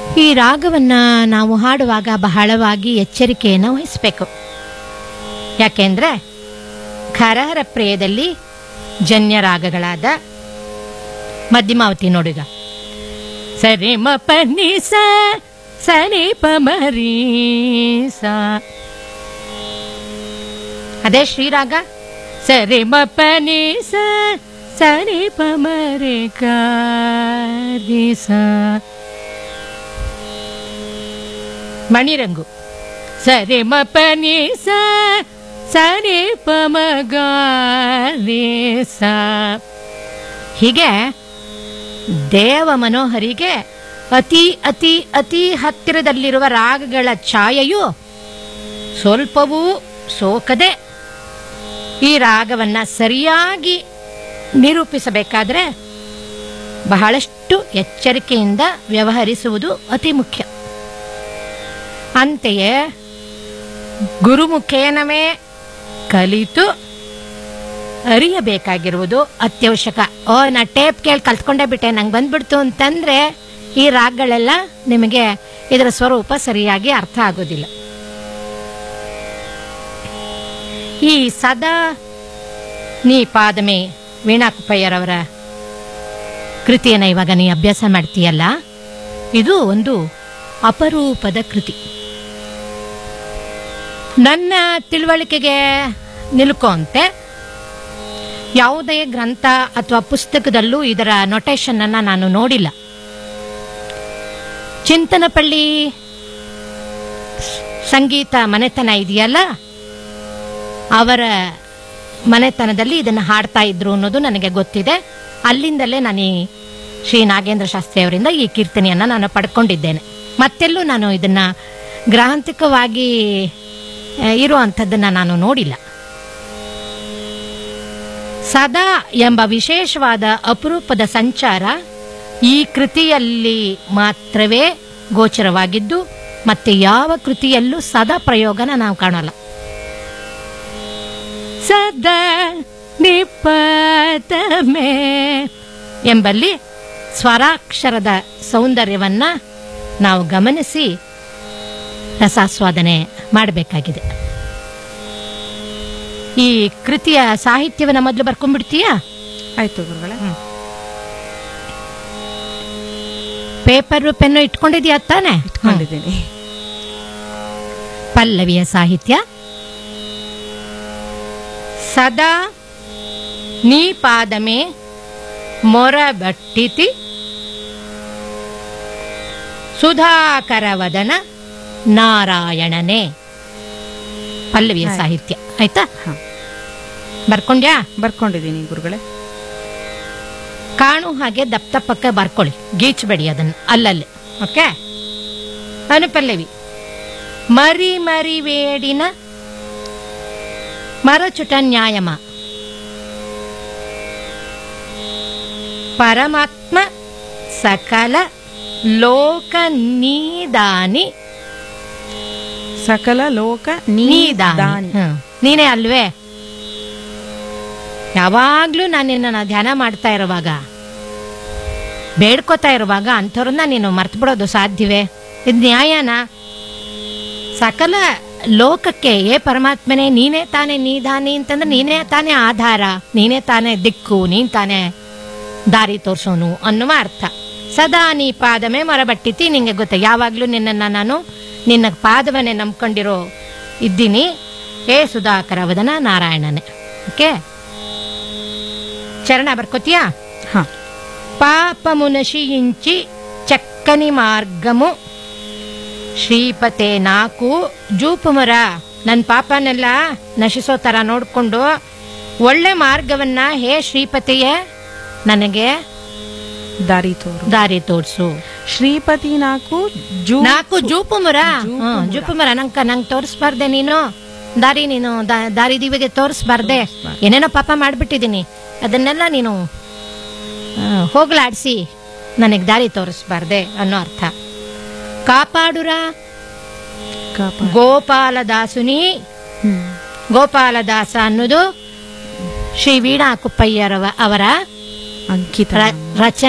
ಈ ರಾಗವನ್ನ ನಾವು ಹಾಡುವಾಗ ಬಹಳವಾಗಿ ಎಚ್ಚರಿಕೆಯನ್ನು ವಹಿಸಬೇಕು ಯಾಕೆಂದ್ರೆ ಖರಹರ ಪ್ರೇಯದಲ್ಲಿ ಜನ್ಯ ರಾಗಗಳಾದ ಮಧ್ಯಮಾವತಿ ನೋಡುಗ ಸರಿ ಮ ಪ ನಿ ಸ ಸರಿ ಪ ಮರಿ ಸ ಅದೇ ಶ್ರೀರಾಗ ಸರಿ ಮ ಪ ನಿ ಸ ಸರಿ ಪ ಮರಿ ಗ ರಿ ಸ ಮಣಿರಂಗು ಸರಿ ಮ ಪ ನಿ ಸ ಸರಿ ಪ ಮ ಗ ರಿ ಸ ಹೀಗೆ ದೇವ ಮನೋಹರಿಗೆ ಅತಿ ಅತಿ ಅತಿ ಹತ್ತಿರದಲ್ಲಿರುವ ರಾಗಗಳ ಛಾಯೆಯು ಸ್ವಲ್ಪವೂ ಸೋಕದೆ ಈ ರಾಗವನ್ನ ಸರಿಯಾಗಿ ನಿರೂಪಿಸಬೇಕಾದ್ರೆ ಬಹಳಷ್ಟು ಎಚ್ಚರಿಕೆಯಿಂದ ವ್ಯವಹರಿಸುವುದು ಅತಿ ಮುಖ್ಯ ಅಂತೆಯೇ ಗುರುಮುಖೇನವೇ ಕಲಿತು ಅರಿಯಬೇಕಾಗಿರುವುದು ಅತ್ಯವಶ್ಯಕ ಓ ನಾ ಟೇಪ್ ಕೇಳಿ ಕಲ್ತ್ಕೊಂಡೇ ಬಿಟ್ಟೆ ನಂಗೆ ಬಂದ್ಬಿಡ್ತು ಅಂತಂದ್ರೆ ಈ ರಾಗಗಳೆಲ್ಲ ನಿಮಗೆ ಇದರ ಸ್ವರೂಪ ಸರಿಯಾಗಿ ಅರ್ಥ ಆಗೋದಿಲ್ಲ ಈ ಸದಾ ನೀ ಪಾದಮೆ ವೀಣಾ ಕುಪ್ಪಯ್ಯರವರ ಕೃತಿಯನ್ನು ಇವಾಗ ನೀ ಅಭ್ಯಾಸ ಮಾಡ್ತೀಯಲ್ಲ ಇದು ಒಂದು ಅಪರೂಪದ ಕೃತಿ ನನ್ನ ತಿಳುವಳಿಕೆಗೆ ನಿಲ್ಕೋಂತೆ ಯಾವುದೇ ಗ್ರಂಥ ಅಥವಾ ಪುಸ್ತಕದಲ್ಲೂ ಇದರ ನೊಟೇಷನ್ ಅನ್ನ ನಾನು ನೋಡಿಲ್ಲ ಚಿಂತನಪಳ್ಳಿ ಸಂಗೀತ ಮನೆತನ ಇದೆಯಲ್ಲ ಅವರ ಮನೆತನದಲ್ಲಿ ಇದನ್ನು ಹಾಡ್ತಾ ಇದ್ರು ಅನ್ನೋದು ನನಗೆ ಗೊತ್ತಿದೆ ಅಲ್ಲಿಂದಲೇ ನಾನು ಈ ಶ್ರೀ ನಾಗೇಂದ್ರ ಶಾಸ್ತ್ರಿ ಅವರಿಂದ ಈ ಕೀರ್ತನೆಯನ್ನ ನಾನು ಪಡ್ಕೊಂಡಿದ್ದೇನೆ ಮತ್ತೆಲ್ಲೂ ನಾನು ಇದನ್ನ ಗ್ರಾಂಥಿಕವಾಗಿ ಆ, ಇರುವಂಥದ್ದನ್ನ ನಾನು ನೋಡಿಲ್ಲ ಸದಾ ಎಂಬ ವಿಶೇಷವಾದ ಅಪರೂಪದ ಸಂಚಾರ ಈ ಕೃತಿಯಲ್ಲಿ ಮಾತ್ರವೇ ಗೋಚರವಾಗಿದ್ದು ಮತ್ತೆ ಯಾವ ಕೃತಿಯಲ್ಲೂ ಸದಾ ಪ್ರಯೋಗನ ನಾವು ಕಾಣಲ್ಲ ಸದಾ ನಿಪತಮೆ ಎಂಬಲ್ಲಿ ಸ್ವರಾಕ್ಷರದ ಸೌಂದರ್ಯವನ್ನ ನಾವು ಗಮನಿಸಿ ರಸಾಸ್ವಾದನೆ ಮಾಡಬೇಕಾಗಿದೆ ಈ ಕೃತಿಯ ಸಾಹಿತ್ಯವನ್ನ ಮೊದಲು ಬರ್ಕೊಂಡ್ಬಿಡ್ತೀಯಾ ಆಯ್ತು ಗುರುಗಳೇ ಪೇಪರ್ ಪೆನ್ನು ಇಟ್ಕೊಂಡಿದ್ಯಾ ತಾನೆ ಇಟ್ಕೊಂಡಿದ್ದೀನಿ ಪಲ್ಲವಿಯ ಸಾಹಿತ್ಯ ಸದಾ ನೀ ಪಾದಮೆ ಮೊರಬಟ್ಟಿತಿ ಸುಧಾಕರವದನ ನಾರಾಯಣನೇ ಪಲ್ಲವಿಯ ಆಯ್ತು. ಸಾಹಿತ್ಯ ಆಯ್ತಾ ಹಾ ಬರ್ಕೊಂಡ್ಯಾ ಬರ್ಕೊಂಡಿದ್ದೀನಿ ಗುರುಗಳೇ ಕಾಣು ಹಾಗೆ ದಪ್ಪ ದಪ್ಪಕ್ಕೆ ಬರ್ಕೊಳ್ಳಿ ಗೀಚ್ಬೇಡಿ ಅದನ್ನು ಅಲ್ಲಲ್ಲಿ ಓಕೆ ಅನುಪಲ್ಲವಿ ಮರಿ ಮರಿ ವೇಡಿನ ಮರಚುಟ ನ್ಯಾಯಮ ಪರಮಾತ್ಮ ಸಕಲ ಲೋಕ ನೀದಾನಿ ಸಕಲ ಲೋಕ ನೀದಾನಿ ನೀದಾನಿ ಹ್ಮ್. ನೀನೇ ಅಲ್ವೇ ಯಾವಾಗ್ಲೂ ನಾನು ನಿನ್ನ ಧ್ಯಾನ ಮಾಡ್ತಾ ಇರುವಾಗ ಬೇಡ್ಕೋತಾ ಇರುವಾಗ ಅಂಥವ್ರನ್ನ ನೀನು ಮರ್ತು ಬಿಡೋದು ಸಾಧ್ಯವೇ ಇದು ನ್ಯಾಯನ ಸಕಲ ಲೋಕಕ್ಕೆ ಏ ಪರಮಾತ್ಮನೇ ನೀನೇ ತಾನೇ ನೀದಾನಿ ಅಂತಂದ್ರೆ ನೀನೇ ತಾನೇ ಆಧಾರ ನೀನೇ ತಾನೇ ದಿಕ್ಕು ನೀನ್ ತಾನೇ ದಾರಿ ತೋರ್ಸೋನು ಅನ್ನುವ ಅರ್ಥ ಸದಾ ನೀ ಪಾದಮೇ ಮರಬಟ್ಟಿತಿ ನಿಂಗೆ ಗೊತ್ತ ಯಾವಾಗ್ಲೂ ನಿನ್ನನ್ನ ನಾನು ನಿನ್ನ ಪಾದವನ್ನೇ ನಂಬ್ಕೊಂಡಿರೋ ಇದ್ದೀನಿ ಏ ಸುಧಾಕರ ವದನ ನಾರಾಯಣನೇ ಓಕೆ ಚರಣ ಬರ್ಕೋತೀಯಾ ಹಾ పాపము నశించి చక్కని మార్గము ಶ್ರೀಪತೆ ನಾಕು ಜೂಪುಮರ ನನ್ನ ಪಾಪನೆಲ್ಲ ನಶಿಸೋ ತರ ನೋಡ್ಕೊಂಡು ಒಳ್ಳೆ ಮಾರ್ಗವನ್ನ ಹೇ ಶ್ರೀಪತಿಯೇ ನನಗೆ ದಾರಿ ತೋರು ದಾರಿ ತೋರ್ಸು ಶ್ರೀಪತಿ ನಾಲ್ಕು ಜೂ ನಾಲ್ಕು ಜೂಪುಮರ ಜೂಪುಮರ. ಹ್ಮ್, ಜೂಪುಮರ ನಂಕ ನಂಗೆ ತೋರಿಸ್ಬಾರ್ದೆ ನೀನು ದಾರಿ ನೀನು ದಾ- ದಾರಿ ದಿವಿಗೆ ತೋರಿಸ್ಬಾರ್ದೆ ಏನೇನೋ ಪಾಪ ಮಾಡ್ಬಿಟ್ಟಿದೀನಿ ಅದನ್ನೆಲ್ಲ ನೀನು ಆ, ಹೋಗ್ಲಾಡ್ಸಿ ನನಗೆ ದಾರಿ ತೋರಿಸ್ಬಾರ್ದೆ ಅನ್ನೋ ಅರ್ಥ ಕಾಪಾಡುರ ಕಾಪಾಡು. ಗೋಪಾಲದಾಸುನಿ ಹ್ಮ್. ಗೋಪಾಲದಾಸ ಅನ್ನೋದು ಶ್ರೀ ವೀಣಾ ಕುಪ್ಪಯ್ಯರವ ಅವರ ಅಂಕಿತ ರ- ರಚನೆ